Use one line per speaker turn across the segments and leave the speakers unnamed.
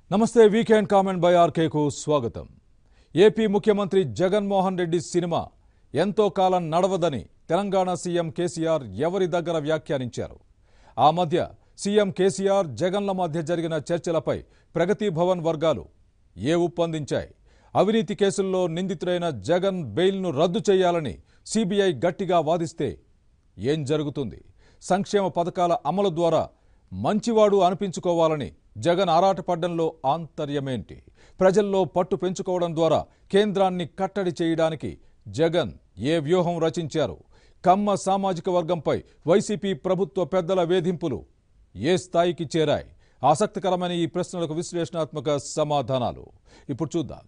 నమస్తే weekend comment by ఆర్కేకు స్వాగతం AP ముఖ్యమంత్రి జగన్మోహన్ రెడ్డి సినిమా ఎంతో కాలం నడవదని తెలంగాణ సీఎం కేసీఆర్ ఎవరి దగ్గర వ్యాఖ్యానించారు ఆ మధ్య సీఎం కేసీఆర్ జగన్ల మధ్య జరిగిన చర్చలపై ప్రగతి భవన్ వర్గాలు ఏ ఉప్పందించాయి అవినీతి కేసుల్లో నిందితుడైన జగన్ బెయిల్ను రద్దు చేయాలని సిబిఐ గట్టిగా వాదిస్తే ఏం జరుగుతుంది సంక్షేమ పథకాల అమలు ద్వారా మంచివాడు అనిపించుకోవాలని జగన్ ఆరాటపడ్డంలో ఆంతర్యమేంటి ప్రజల్లో పట్టు పెంచుకోవడం ద్వారా కేంద్రాన్ని కట్టడి చేయడానికి జగన్ ఏ వ్యూహం రచించారు కమ్మ సామాజిక వర్గంపై వైసీపీ ప్రభుత్వ పెద్దల వేధింపులు ఏ స్థాయికి చేరాయి ఆసక్తికరమైన ఈ ప్రశ్నలకు విశ్లేషణాత్మక సమాధానాలు ఇప్పుడు చూద్దాం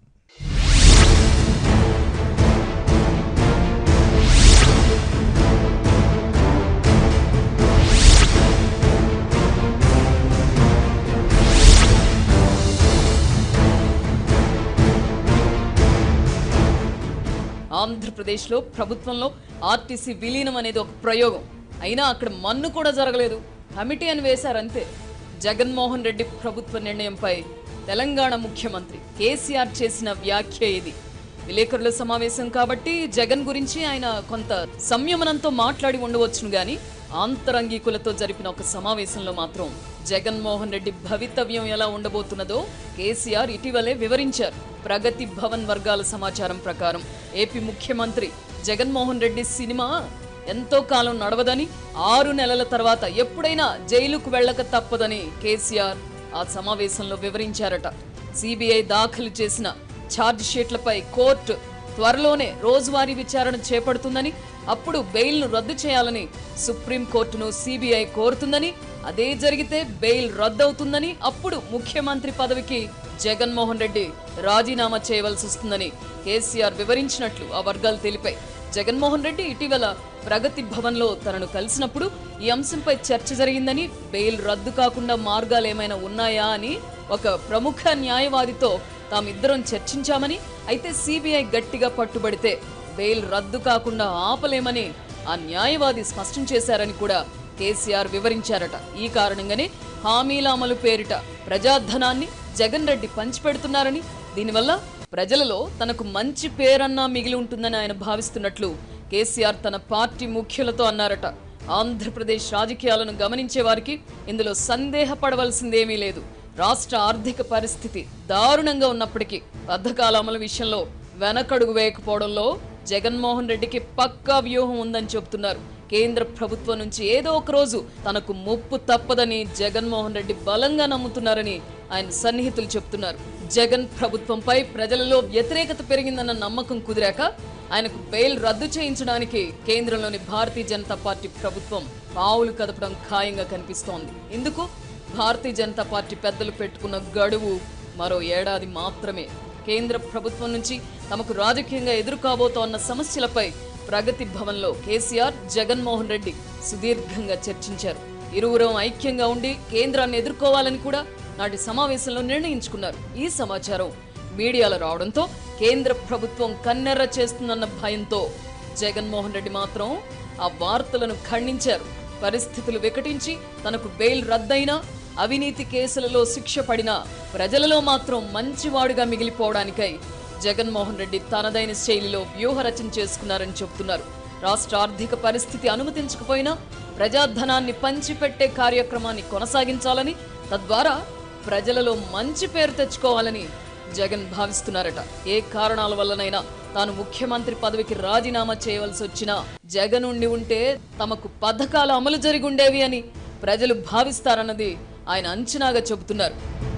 ఆంధ్రప్రదేశ్లో ప్రభుత్వంలో ఆర్టీసీ విలీనం అనేది ఒక ప్రయోగం అయినా అక్కడ మన్ను కూడా జరగలేదు కమిటీ అని వేశారంతే జగన్మోహన్ రెడ్డి ప్రభుత్వ నిర్ణయంపై తెలంగాణ ముఖ్యమంత్రి కేసీఆర్ చేసిన వ్యాఖ్య ఇది విలేకరుల సమావేశం కాబట్టి జగన్ గురించి ఆయన కొంత సంయమనంతో మాట్లాడి ఉండవచ్చును గాని ఆంతరంగికులతో జరిపిన ఒక సమావేశంలో మాత్రం జగన్మోహన్ రెడ్డి భవితవ్యం ఎలా ఉండబోతున్నదో కేసీఆర్ ఇటీవలే వివరించారు ప్రగతి భవన్ వర్గాల సమాచారం ప్రకారం ఏపీ ముఖ్యమంత్రి జగన్మోహన్ రెడ్డి సినిమా ఎంతో కాలం నడవదని ఆరు నెలల తర్వాత ఎప్పుడైనా జైలుకు వెళ్ళక తప్పదని కేసీఆర్ ఆ సమావేశంలో వివరించారట సిబిఐ దాఖలు చేసిన ఛార్జ్ షీట్లపై కోర్టు త్వరలోనే రోజువారీ విచారణ చేపడుతుందని అప్పుడు బెయిల్ను రద్దు చేయాలని సుప్రీంకోర్టును సిబిఐ కోరుతుందని అదే జరిగితే బెయిల్ రద్దవుతుందని అప్పుడు ముఖ్యమంత్రి పదవికి జగన్మోహన్ రెడ్డి రాజీనామా చేయవలసి వస్తుందని కేసీఆర్ వివరించినట్లు ఆ వర్గాలు తెలిపాయి జగన్మోహన్ రెడ్డి ఇటీవల ప్రగతి భవన్లో తనను కలిసినప్పుడు ఈ అంశంపై చర్చ జరిగిందని బెయిల్ రద్దు కాకుండా మార్గాలు ఏమైనా ఉన్నాయా అని ఒక ప్రముఖ న్యాయవాదితో తామిద్దరం చర్చించామని అయితే సిబిఐ గట్టిగా పట్టుబడితే బెయిల్ రద్దు కాకుండా ఆపలేమని ఆ న్యాయవాది స్పష్టం చేశారని కూడా కేసీఆర్ వివరించారట ఈ కారణంగానే హామీల అమలు పేరిట ప్రజాధనాన్ని జగన్ రెడ్డి పంచిపెడుతున్నారని దీనివల్ల ప్రజలలో తనకు మంచి పేరన్నా మిగిలి ఉంటుందని ఆయన భావిస్తున్నట్లు కేసీఆర్ తన పార్టీ ముఖ్యులతో అన్నారట ఆంధ్రప్రదేశ్ రాజకీయాలను గమనించే వారికి ఇందులో సందేహపడవలసిందేమీ లేదు రాష్ట్ర ఆర్థిక పరిస్థితి దారుణంగా ఉన్నప్పటికీ పథకాల అమలు విషయంలో వెనకడుగు వేయకపోవడంలో జగన్మోహన్ రెడ్డికి పక్కా వ్యూహం ఉందని చెబుతున్నారు కేంద్ర ప్రభుత్వం నుంచి ఏదో ఒక రోజు తనకు ముప్పు తప్పదని జగన్మోహన్ రెడ్డి బలంగా నమ్ముతున్నారని ఆయన సన్నిహితులు చెప్తున్నారు జగన్ ప్రభుత్వంపై ప్రజలలో వ్యతిరేకత పెరిగిందన్న నమ్మకం కుదిరాక ఆయనకు బెయిల్ రద్దు చేయించడానికి కేంద్రంలోని భారతీయ జనతా పార్టీ ప్రభుత్వం పావులు కదపడం ఖాయంగా కనిపిస్తోంది ఇందుకు భారతీయ జనతా పార్టీ పెద్దలు పెట్టుకున్న గడువు మరో ఏడాది మాత్రమే కేంద్ర ప్రభుత్వం నుంచి తమకు రాజకీయంగా ఎదురుకాబోతోన్న సమస్యలపై ప్రగతి భవన్లో కేసీఆర్ జగన్మోహన్ రెడ్డి సుదీర్ఘంగా చర్చించారు ఇరువురం ఐక్యంగా ఉండి కేంద్రాన్ని ఎదుర్కోవాలని కూడా నాటి సమావేశంలో నిర్ణయించుకున్నారు ఈ సమాచారం మీడియాలో రావడంతో కేంద్ర ప్రభుత్వం కన్నెర్ర చేస్తుందన్న భయంతో జగన్మోహన్ రెడ్డి మాత్రం ఆ వార్తలను ఖండించారు పరిస్థితులు వికటించి తనకు బెయిల్ రద్దయినా అవినీతి కేసులలో శిక్ష పడినా ప్రజలలో మాత్రం మంచివాడుగా మిగిలిపోవడానికై జగన్మోహన్ రెడ్డి తనదైన శైలిలో వ్యూహరచన చేసుకున్నారని చెబుతున్నారు రాష్ట్ర ఆర్థిక పరిస్థితి అనుమతించకపోయినా ప్రజాధనాన్ని పంచిపెట్టే కార్యక్రమాన్ని కొనసాగించాలని తద్వారా ప్రజలలో మంచి పేరు తెచ్చుకోవాలని జగన్ భావిస్తున్నారట ఏ కారణాల వల్లనైనా తాను ముఖ్యమంత్రి పదవికి రాజీనామా చేయవలసి వచ్చినా జగన్ ఉండి ఉంటే తమకు పథకాలు అమలు జరిగి ఉండేవి అని ప్రజలు భావిస్తారన్నది ఆయన అంచనాగా చెబుతున్నారు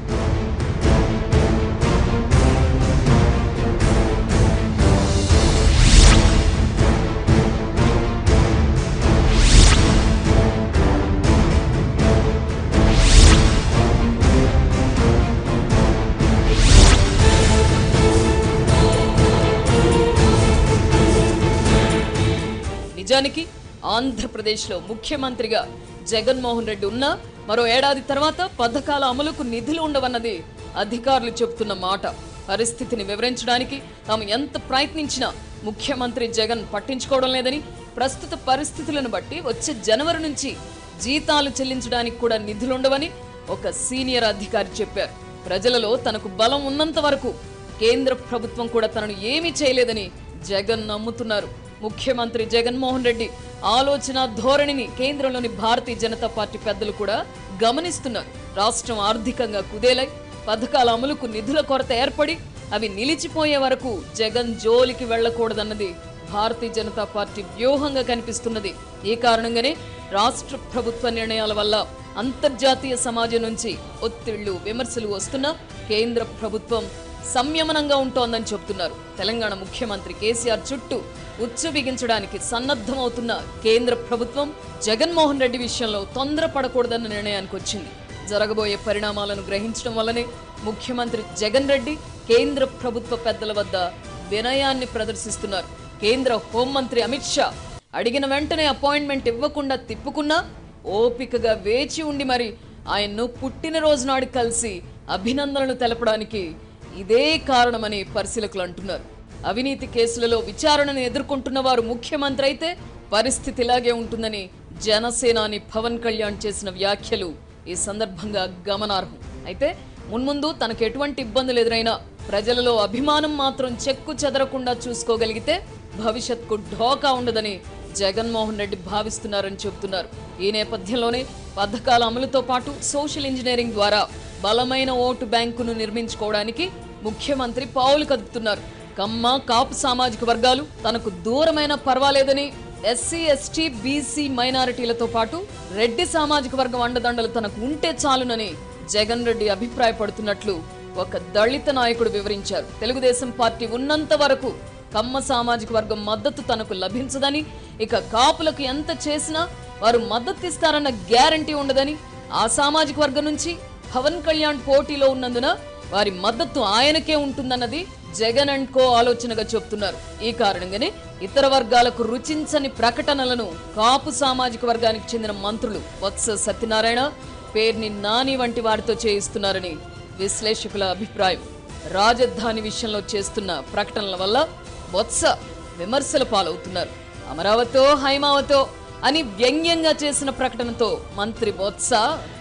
నిజానికి ఆంధ్రప్రదేశ్లో ముఖ్యమంత్రిగా జగన్మోహన్ రెడ్డి ఉన్నా మరో ఏడాది తర్వాత పథకాల అమలుకు నిధులు ఉండవన్నది అధికారులు చెబుతున్న మాట పరిస్థితిని వివరించడానికి తాము ఎంత ప్రయత్నించినా ముఖ్యమంత్రి జగన్ పట్టించుకోవడం లేదని ప్రస్తుత పరిస్థితులను బట్టి వచ్చే జనవరి నుంచి జీతాలు చెల్లించడానికి కూడా నిధులుండవని ఒక సీనియర్ అధికారి చెప్పారు ప్రజలలో తనకు బలం ఉన్నంత వరకు కేంద్ర ప్రభుత్వం కూడా తనను ఏమీ చేయలేదని జగన్ నమ్ముతున్నారు ముఖ్యమంత్రి జగన్మోహన్ రెడ్డి ఆలోచన ధోరణిని కేంద్రంలోని భారతీయ జనతా పార్టీ పెద్దలు కూడా గమనిస్తున్నారు రాష్ట్రం ఆర్థికంగా కుదేలై పథకాల అమలుకు నిధుల కొరత ఏర్పడి అవి నిలిచిపోయే వరకు జగన్ జోలికి వెళ్లకూడదన్నది భారతీయ జనతా పార్టీ వ్యూహంగా కనిపిస్తున్నది ఈ కారణంగానే రాష్ట్ర ప్రభుత్వ నిర్ణయాల వల్ల అంతర్జాతీయ సమాజం నుంచి ఒత్తిళ్లు విమర్శలు వస్తున్నా కేంద్ర ప్రభుత్వం సంయమనంగా ఉంటోందని చెబుతున్నారు తెలంగాణ ముఖ్యమంత్రి కేసీఆర్ చుట్టూ ఉచ్చు బిగించడానికి సన్నద్ధమవుతున్న కేంద్ర ప్రభుత్వం జగన్మోహన్ రెడ్డి విషయంలో తొందరపడకూడదన్న నిర్ణయానికి వచ్చింది జరగబోయే పరిణామాలను గ్రహించడం వల్లనే ముఖ్యమంత్రి జగన్ రెడ్డి కేంద్ర ప్రభుత్వ పెద్దల వద్ద వినయాన్ని ప్రదర్శిస్తున్నారు కేంద్ర హోంమంత్రి అమిత్ షా అడిగిన వెంటనే అపాయింట్మెంట్ ఇవ్వకుండా తిప్పుకున్నా ఓపికగా వేచి ఉండి మరి ఆయన్ను పుట్టినరోజు నాడు కలిసి అభినందనలు తెలపడానికి ఇదే కారణమని పరిశీలకులు అంటున్నారు అవినీతి కేసులలో విచారణను ఎదుర్కొంటున్న వారు ముఖ్యమంత్రి అయితే పరిస్థితి ఇలాగే ఉంటుందని జనసేనాని పవన్ కళ్యాణ్ చేసిన వ్యాఖ్యలు ఈ సందర్భంగా గమనార్హం అయితే మున్ముందు తనకు ఎటువంటి ఇబ్బందులు ఎదురైనా ప్రజలలో అభిమానం మాత్రం చెక్కు చెదరకుండా చూసుకోగలిగితే భవిష్యత్కు ఢోకా ఉండదని జగన్మోహన్ రెడ్డి భావిస్తున్నారని చెబుతున్నారు ఈ నేపథ్యంలోనే పథకాల అమలుతో పాటు సోషల్ ఇంజనీరింగ్ ద్వారా బలమైన ఓటు బ్యాంకును నిర్మించుకోవడానికి ముఖ్యమంత్రి పావులు కదుపుతున్నారు కమ్మ కాపు సామాజిక వర్గాలు తనకు దూరమైన పర్వాలేదని ఎస్సీ ఎస్టీ బీసీ మైనారిటీలతో పాటు రెడ్డి సామాజిక వర్గం అండదండలు తనకు ఉంటే చాలునని జగన్ రెడ్డి అభిప్రాయపడుతున్నట్లు ఒక దళిత నాయకుడు వివరించారు తెలుగుదేశం పార్టీ ఉన్నంత వరకు కమ్మ సామాజిక వర్గం మద్దతు తనకు లభించదని ఇక కాపులకు ఎంత చేసినా వారు మద్దతు ఇస్తారన్న గ్యారంటీ ఉండదని ఆ సామాజిక వర్గం నుంచి పవన్ కళ్యాణ్ పోటీలో ఉన్నందున వారి మద్దతు ఆయనకే ఉంటుందన్నది జగన్ అండ్ కో ఆలోచనగా చెప్తున్నారు ఈ కారణంగానే ఇతర వర్గాలకు రుచించని ప్రకటనలను కాపు సామాజిక వర్గానికి చెందిన మంత్రులు వత్స సత్యనారాయణ పేర్ని నాని వంటి వారితో చేయిస్తున్నారని విశ్లేషకుల అభిప్రాయం రాజధాని విషయంలో చేస్తున్న ప్రకటనల వల్ల బొత్స విమర్శల పాలవుతున్నారు అమరావతో హైమావతో అని వ్యంగ్యంగా చేసిన ప్రకటనతో మంత్రి బొత్స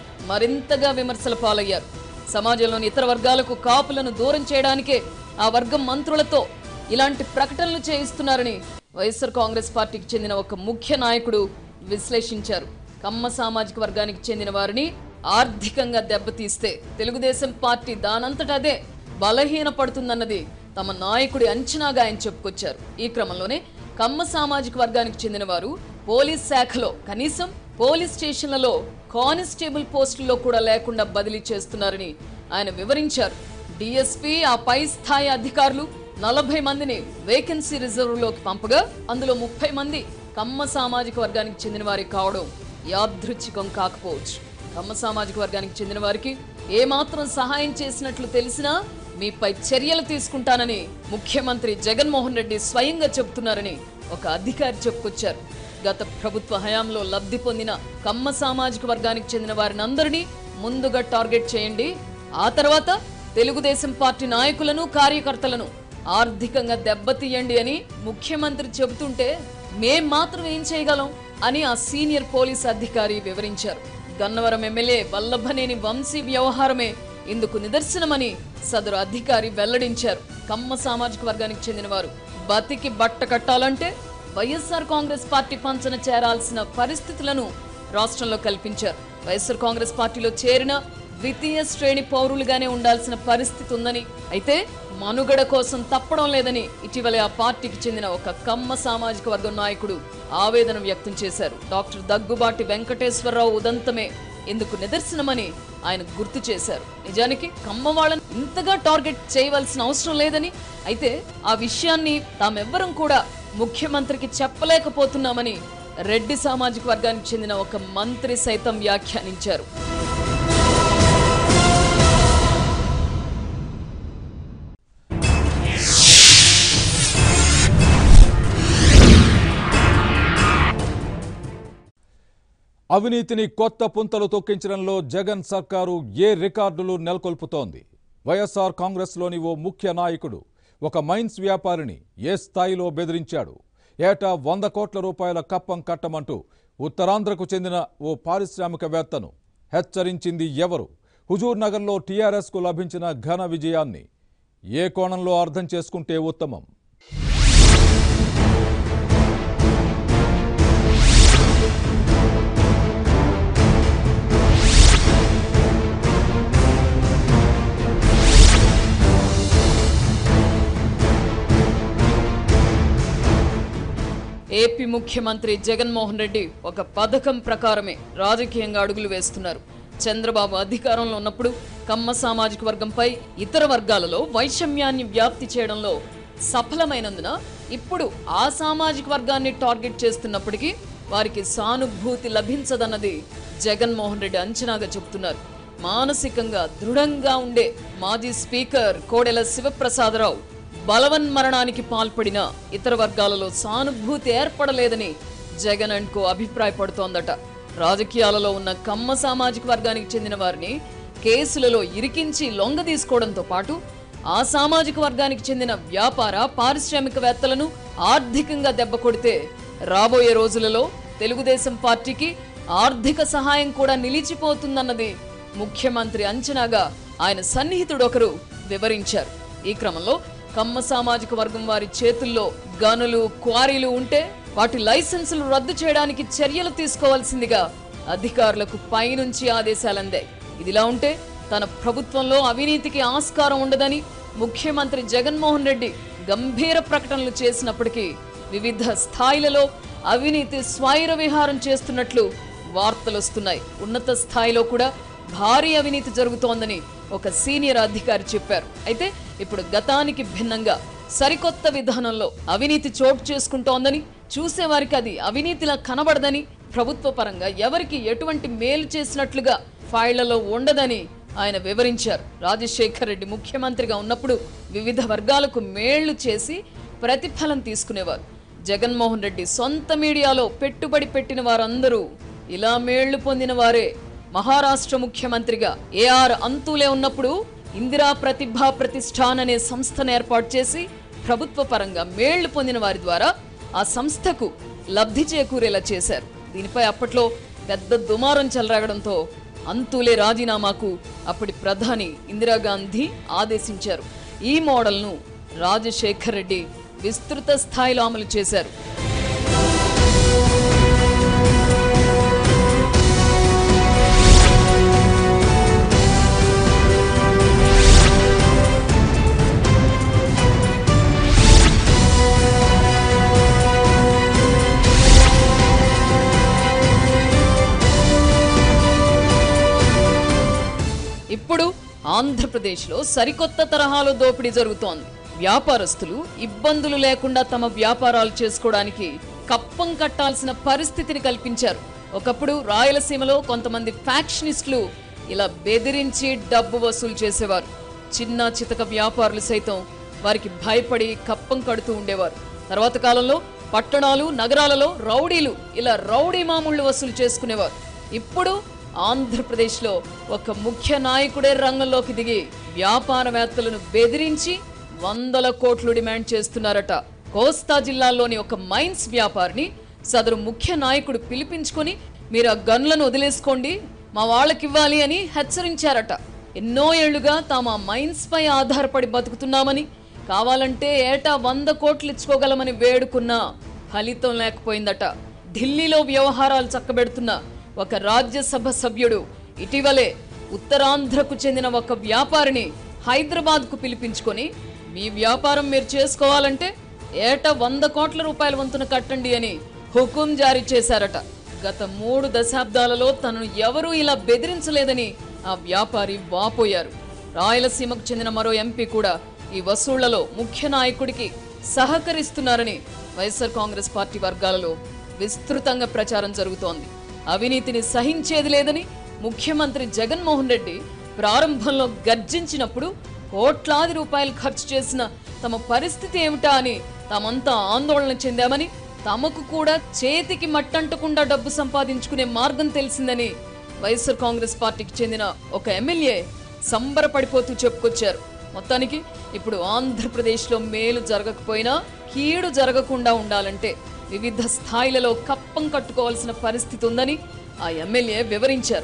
మరింతగా విమర్శల పాలయ్యారు సమాజంలోని ఇతర వర్గాలకు కాపులను దూరం చేయడానికే ఆ వర్గం మంత్రులతో ఇలాంటి ప్రకటనలు చేయిస్తున్నారని వైఎస్ఆర్ కాంగ్రెస్ పార్టీకి చెందిన ఒక ముఖ్య నాయకుడు విశ్లేషించారు కమ్మ సామాజిక వర్గానికి చెందిన వారిని ఆర్థికంగా దెబ్బతీస్తే తెలుగుదేశం పార్టీ దానంతట అదే బలహీనపడుతుందన్నది తమ నాయకుడి అంచనాగా ఆయన చెప్పుకొచ్చారు ఈ క్రమంలోనే కమ్మ సామాజిక వర్గానికి చెందిన వారు పోలీస్ శాఖలో కనీసం పోలీస్ స్టేషన్లలో కానిస్టేబుల్ పోస్టుల్లో కూడా లేకుండా బదిలీ చేస్తున్నారని ఆయన వివరించారు డిఎస్పీ ఆ పై స్థాయి అధికారులు నలభై మందిని వేకెన్సీ రిజర్వ్లోకి పంపగా అందులో ముప్పై మంది కమ్మ సామాజిక వర్గానికి చెందిన వారి కావడం యాదృచ్ఛికం కాకపోవచ్చు కమ్మ సామాజిక వర్గానికి చెందిన వారికి ఏమాత్రం సహాయం చేసినట్లు తెలిసినా మీపై చర్యలు తీసుకుంటానని ముఖ్యమంత్రి జగన్మోహన్ రెడ్డి స్వయంగా చెబుతున్నారని ఒక అధికారి చెప్పుకొచ్చారు గత ప్రభుత్వ హయాంలో లబ్ధి పొందిన కమ్మ సామాజిక వర్గానికి చెందిన వారిని అందరినీ ముందుగా టార్గెట్ చేయండి ఆ తర్వాత తెలుగుదేశం పార్టీ నాయకులను కార్యకర్తలను ఆర్థికంగా దెబ్బతీయండి అని ముఖ్యమంత్రి చెబుతుంటే మేం మాత్రం ఏం చేయగలం అని ఆ సీనియర్ పోలీస్ అధికారి వివరించారు గన్నవరం ఎమ్మెల్యే వల్లభనేని వంశీ వ్యవహారమే ఇందుకు నిదర్శనమని సదరు అధికారి వెల్లడించారు కమ్మ సామాజిక వర్గానికి చెందిన వారు బతికి బట్ట కట్టాలంటే వైఎస్ఆర్ కాంగ్రెస్ పార్టీ పంచన చేరాల్సిన పరిస్థితులను రాష్ట్రంలో కల్పించారు వైఎస్ఆర్ కాంగ్రెస్ పార్టీలో చేరిన ద్వితీయ శ్రేణి పౌరులుగానే ఉండాల్సిన పరిస్థితి ఉందని అయితే మనుగడ కోసం తప్పడం లేదని ఇటీవలే ఆ పార్టీకి చెందిన ఒక కమ్మ సామాజిక వర్గం నాయకుడు ఆవేదన వ్యక్తం చేశారు డాక్టర్ దగ్గుబాటి వెంకటేశ్వరరావు ఉదంతమే ఇందుకు నిదర్శనమని ఆయన గుర్తు చేశారు నిజానికి కమ్మ వాళ్ళని ఇంతగా టార్గెట్ చేయవలసిన అవసరం లేదని అయితే ఆ విషయాన్ని తామెవ్వరం కూడా ముఖ్యమంత్రికి చెప్పలేకపోతున్నామని రెడ్డి సామాజిక వర్గానికి చెందిన ఒక మంత్రి సైతం వ్యాఖ్యానించారు
అవినీతిని కొత్త పుంతలు తొక్కించడంలో జగన్ సర్కారు ఏ రికార్డులు నెలకొల్పుతోంది వైఎస్ఆర్ కాంగ్రెస్లోని ఓ ముఖ్య నాయకుడు ఒక మైన్స్ వ్యాపారిని ఏ స్థాయిలో బెదిరించాడు ఏటా వంద కోట్ల రూపాయల కప్పం కట్టమంటూ ఉత్తరాంధ్రకు చెందిన ఓ పారిశ్రామికవేత్తను హెచ్చరించింది ఎవరు హుజూర్ నగర్లో టీఆర్ఎస్కు లభించిన ఘన విజయాన్ని ఏ కోణంలో అర్థం చేసుకుంటే ఉత్తమం
ఏపీ ముఖ్యమంత్రి జగన్మోహన్ రెడ్డి ఒక పథకం ప్రకారమే రాజకీయంగా అడుగులు వేస్తున్నారు చంద్రబాబు అధికారంలో ఉన్నప్పుడు కమ్మ సామాజిక వర్గంపై ఇతర వర్గాలలో వైషమ్యాన్ని వ్యాప్తి చేయడంలో సఫలమైనందున ఇప్పుడు ఆ సామాజిక వర్గాన్ని టార్గెట్ చేస్తున్నప్పటికీ వారికి సానుభూతి లభించదన్నది జగన్మోహన్ రెడ్డి అంచనాగా చెబుతున్నారు మానసికంగా దృఢంగా ఉండే మాజీ స్పీకర్ కోడెల శివప్రసాదరావు బలవన్మరణానికి పాల్పడిన ఇతర వర్గాలలో సానుభూతి ఏర్పడలేదని జగన్ అండ్ కో అభిప్రాయపడుతోందట రాజకీయాలలో ఉన్న కమ్మ సామాజిక వర్గానికి చెందిన వారిని కేసులలో ఇరికించి లొంగ తీసుకోవడంతో పాటు ఆ సామాజిక వర్గానికి చెందిన వ్యాపార పారిశ్రామికవేత్తలను ఆర్థికంగా దెబ్బ కొడితే రాబోయే రోజులలో తెలుగుదేశం పార్టీకి ఆర్థిక సహాయం కూడా నిలిచిపోతుందన్నది ముఖ్యమంత్రి అంచనాగా ఆయన సన్నిహితుడొకరు వివరించారు ఈ క్రమంలో కమ్మ సామాజిక వర్గం వారి చేతుల్లో గనులు క్వారీలు ఉంటే వాటి లైసెన్సులు రద్దు చేయడానికి చర్యలు తీసుకోవాల్సిందిగా అధికారులకు పైనుంచి ఆదేశాలందాయి ఇదిలా ఉంటే తన ప్రభుత్వంలో అవినీతికి ఆస్కారం ఉండదని ముఖ్యమంత్రి జగన్మోహన్ రెడ్డి గంభీర ప్రకటనలు చేసినప్పటికీ వివిధ స్థాయిలలో అవినీతి స్వైర విహారం చేస్తున్నట్లు వార్తలొస్తున్నాయి ఉన్నత స్థాయిలో కూడా భారీ అవినీతి జరుగుతోందని ఒక సీనియర్ అధికారి చెప్పారు అయితే ఇప్పుడు గతానికి భిన్నంగా సరికొత్త విధానంలో అవినీతి చోటు చేసుకుంటోందని చూసేవారికి అది అవినీతిలా కనబడదని ప్రభుత్వ పరంగా ఎవరికి ఎటువంటి మేలు చేసినట్లుగా ఫైళ్లలో ఉండదని ఆయన వివరించారు రాజశేఖర్ రెడ్డి ముఖ్యమంత్రిగా ఉన్నప్పుడు వివిధ వర్గాలకు మేళ్లు చేసి ప్రతిఫలం తీసుకునేవారు జగన్మోహన్ రెడ్డి సొంత మీడియాలో పెట్టుబడి పెట్టిన వారందరూ ఇలా మేళ్లు పొందిన వారే మహారాష్ట్ర ముఖ్యమంత్రిగా ఏఆర్ అంతులే ఉన్నప్పుడు ఇందిరా ప్రతిభా ప్రతిష్టాన్ అనే సంస్థను ఏర్పాటు చేసి ప్రభుత్వ పరంగా మేళ్లు పొందిన వారి ద్వారా ఆ సంస్థకు లబ్ధి చేకూరేలా చేశారు దీనిపై అప్పట్లో పెద్ద దుమారం చెలరాగడంతో అంతులే రాజీనామాకు అప్పటి ప్రధాని ఇందిరాగాంధీ ఆదేశించారు ఈ మోడల్ను రాజశేఖర్ రెడ్డి విస్తృత స్థాయిలో అమలు చేశారు ఇప్పుడు ఆంధ్రప్రదేశ్లో సరికొత్త తరహాలో దోపిడీ జరుగుతోంది వ్యాపారస్తులు ఇబ్బందులు లేకుండా తమ వ్యాపారాలు చేసుకోవడానికి కప్పం కట్టాల్సిన పరిస్థితిని కల్పించారు ఒకప్పుడు రాయలసీమలో కొంతమంది ఫ్యాక్షనిస్టులు ఇలా బెదిరించి డబ్బు వసూలు చేసేవారు చిన్న చితక వ్యాపారులు సైతం వారికి భయపడి కప్పం కడుతూ ఉండేవారు తర్వాత కాలంలో పట్టణాలు నగరాలలో రౌడీలు ఇలా రౌడీ మామూళ్లు వసూలు చేసుకునేవారు ఇప్పుడు ఆంధ్రప్రదేశ్లో ఒక ముఖ్య నాయకుడే రంగంలోకి దిగి వ్యాపారవేత్తలను బెదిరించి వందల కోట్లు డిమాండ్ చేస్తున్నారట కోస్తా జిల్లాలోని ఒక మైన్స్ వ్యాపారిని సదరు ముఖ్య నాయకుడు పిలిపించుకొని మీరు ఆ గన్లను వదిలేసుకోండి మా వాళ్ళకివ్వాలి అని హెచ్చరించారట ఎన్నో ఏళ్లుగా తాము ఆ మైన్స్ పై ఆధారపడి బతుకుతున్నామని కావాలంటే ఏటా వంద కోట్లు ఇచ్చుకోగలమని వేడుకున్నా ఫలితం లేకపోయిందట ఢిల్లీలో వ్యవహారాలు చక్కబెడుతున్న ఒక రాజ్యసభ సభ్యుడు ఇటీవలే ఉత్తరాంధ్రకు చెందిన ఒక వ్యాపారిని హైదరాబాద్కు పిలిపించుకొని మీ వ్యాపారం మీరు చేసుకోవాలంటే ఏటా వంద కోట్ల రూపాయల వంతున కట్టండి అని హుకుం జారీ చేశారట గత మూడు దశాబ్దాలలో తనను ఎవరూ ఇలా బెదిరించలేదని ఆ వ్యాపారి వాపోయారు రాయలసీమకు చెందిన మరో ఎంపీ కూడా ఈ వసూళ్లలో ముఖ్య నాయకుడికి సహకరిస్తున్నారని వైఎస్ఆర్ కాంగ్రెస్ పార్టీ వర్గాలలో విస్తృతంగా ప్రచారం జరుగుతోంది అవినీతిని సహించేది లేదని ముఖ్యమంత్రి జగన్మోహన్ రెడ్డి ప్రారంభంలో గర్జించినప్పుడు కోట్లాది రూపాయలు ఖర్చు చేసిన తమ పరిస్థితి ఏమిటా అని తామంతా ఆందోళన చెందామని తమకు కూడా చేతికి మట్టంటకుండా డబ్బు సంపాదించుకునే మార్గం తెలిసిందని వైఎస్ఆర్ కాంగ్రెస్ పార్టీకి చెందిన ఒక ఎమ్మెల్యే సంబరపడిపోతూ చెప్పుకొచ్చారు మొత్తానికి ఇప్పుడు ఆంధ్రప్రదేశ్లో మేలు జరగకపోయినా కీడు జరగకుండా ఉండాలంటే వివిధ స్థాయిలలో కప్పం కట్టుకోవాల్సిన పరిస్థితి ఉందని ఆ ఎమ్మెల్యే వివరించారు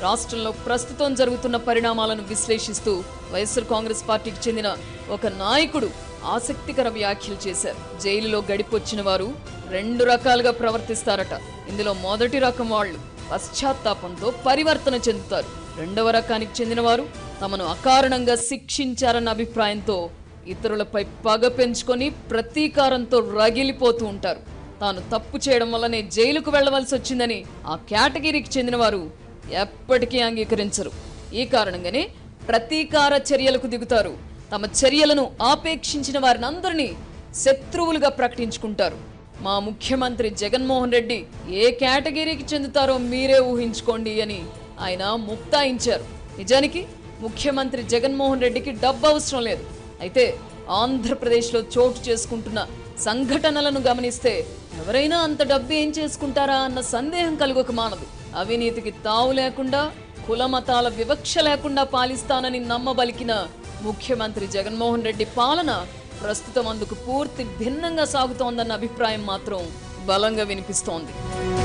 రాష్ట్రంలో ప్రస్తుతం జరుగుతున్న పరిణామాలను విశ్లేషిస్తూ వైఎస్ఆర్ కాంగ్రెస్ పార్టీకి చెందిన ఒక నాయకుడు ఆసక్తికర వ్యాఖ్యలు చేశారు జైలులో గడిపొచ్చిన వారు రెండు రకాలుగా ప్రవర్తిస్తారట ఇందులో మొదటి రకం వాళ్ళు పశ్చాత్తాపంతో పరివర్తన చెందుతారు రెండవ రకానికి చెందిన వారు తమను అకారణంగా శిక్షించారన్న అభిప్రాయంతో ఇతరులపై పగ పెంచుకొని ప్రతీకారంతో రగిలిపోతూ ఉంటారు తాను తప్పు చేయడం వల్లనే జైలుకు వెళ్లవలసి వచ్చిందని ఆ కేటగిరీకి చెందిన వారు ఎప్పటికీ అంగీకరించరు ఈ కారణంగానే ప్రతీకార చర్యలకు దిగుతారు తమ చర్యలను ఆపేక్షించిన వారిని అందరినీ శత్రువులుగా ప్రకటించుకుంటారు మా ముఖ్యమంత్రి జగన్మోహన్ రెడ్డి ఏ కేటగిరీకి చెందుతారో మీరే ఊహించుకోండి అని ఆయన ముక్తాయించారు నిజానికి ముఖ్యమంత్రి జగన్మోహన్ రెడ్డికి డబ్బు అవసరం లేదు అయితే ఆంధ్రప్రదేశ్లో చోటు చేసుకుంటున్న సంఘటనలను గమనిస్తే ఎవరైనా అంత డబ్బు ఏం చేసుకుంటారా అన్న సందేహం కలుగక మానదు అవినీతికి తావు లేకుండా కుల మతాల వివక్ష లేకుండా పాలిస్తానని నమ్మబలికిన ముఖ్యమంత్రి జగన్మోహన్ రెడ్డి పాలన ప్రస్తుతం అందుకు పూర్తి భిన్నంగా సాగుతోందన్న అభిప్రాయం మాత్రం బలంగా వినిపిస్తోంది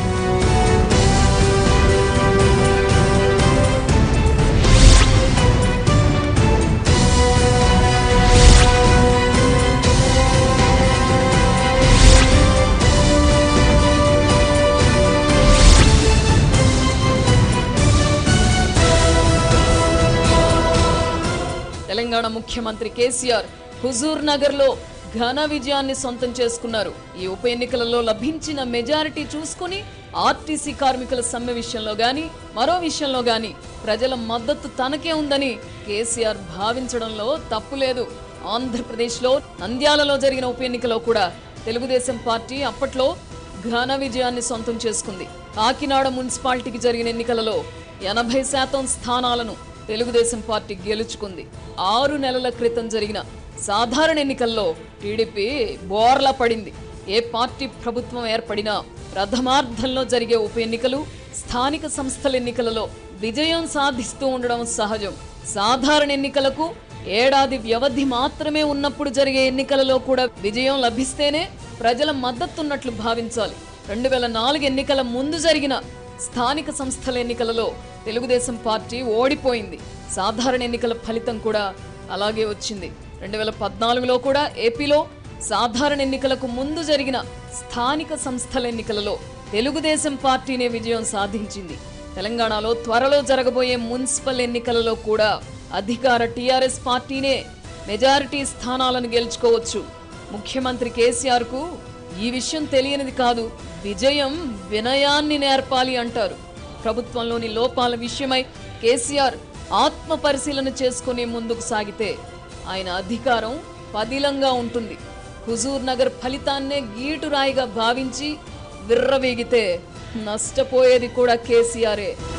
తెలంగాణ ముఖ్యమంత్రి కేసీఆర్ హుజూర్ నగర్ లో ఘన విజయాన్ని సొంతం చేసుకున్నారు ఈ ఉప ఎన్నికలలో లభించిన మెజారిటీ చూసుకుని ఆర్టీసీ కార్మికుల సమ్మె విషయంలో గాని మరో విషయంలో గాని ప్రజల మద్దతు తనకే ఉందని కేసీఆర్ భావించడంలో తప్పు లేదు ఆంధ్రప్రదేశ్లో నంద్యాలలో జరిగిన ఉప ఎన్నికలో కూడా తెలుగుదేశం పార్టీ అప్పట్లో ఘన విజయాన్ని సొంతం చేసుకుంది కాకినాడ మున్సిపాలిటీకి జరిగిన ఎన్నికలలో ఎనభై శాతం స్థానాలను తెలుగుదేశం పార్టీ గెలుచుకుంది ఆరు నెలల క్రితం జరిగిన సాధారణ ఎన్నికల్లో టీడీపీ బోర్లా పడింది ఏ పార్టీ ప్రభుత్వం ఏర్పడినా ప్రథమార్థంలో జరిగే ఉప ఎన్నికలు స్థానిక సంస్థల ఎన్నికలలో విజయం సాధిస్తూ ఉండడం సహజం సాధారణ ఎన్నికలకు ఏడాది వ్యవధి మాత్రమే ఉన్నప్పుడు జరిగే ఎన్నికలలో కూడా విజయం లభిస్తేనే ప్రజల మద్దతున్నట్లు భావించాలి రెండు వేల నాలుగు ఎన్నికల ముందు జరిగిన స్థానిక సంస్థల ఎన్నికలలో తెలుగుదేశం పార్టీ ఓడిపోయింది సాధారణ ఎన్నికల ఫలితం కూడా అలాగే వచ్చింది రెండు వేల పద్నాలుగులో కూడా ఏపీలో సాధారణ ఎన్నికలకు ముందు జరిగిన స్థానిక సంస్థల ఎన్నికలలో తెలుగుదేశం పార్టీనే విజయం సాధించింది తెలంగాణలో త్వరలో జరగబోయే మున్సిపల్ ఎన్నికలలో కూడా అధికార టీఆర్ఎస్ పార్టీనే మెజారిటీ స్థానాలను గెలుచుకోవచ్చు ముఖ్యమంత్రి కేసీఆర్కు ఈ విషయం తెలియనిది కాదు విజయం వినయాన్ని నేర్పాలి అంటారు ప్రభుత్వంలోని లోపాల విషయమై కేసీఆర్ ఆత్మ పరిశీలన చేసుకుని ముందుకు సాగితే ఆయన అధికారం పదిలంగా ఉంటుంది హుజూర్ నగర్ ఫలితాన్నే గీటురాయిగా భావించి విర్రవీగితే నష్టపోయేది కూడా కేసీఆరే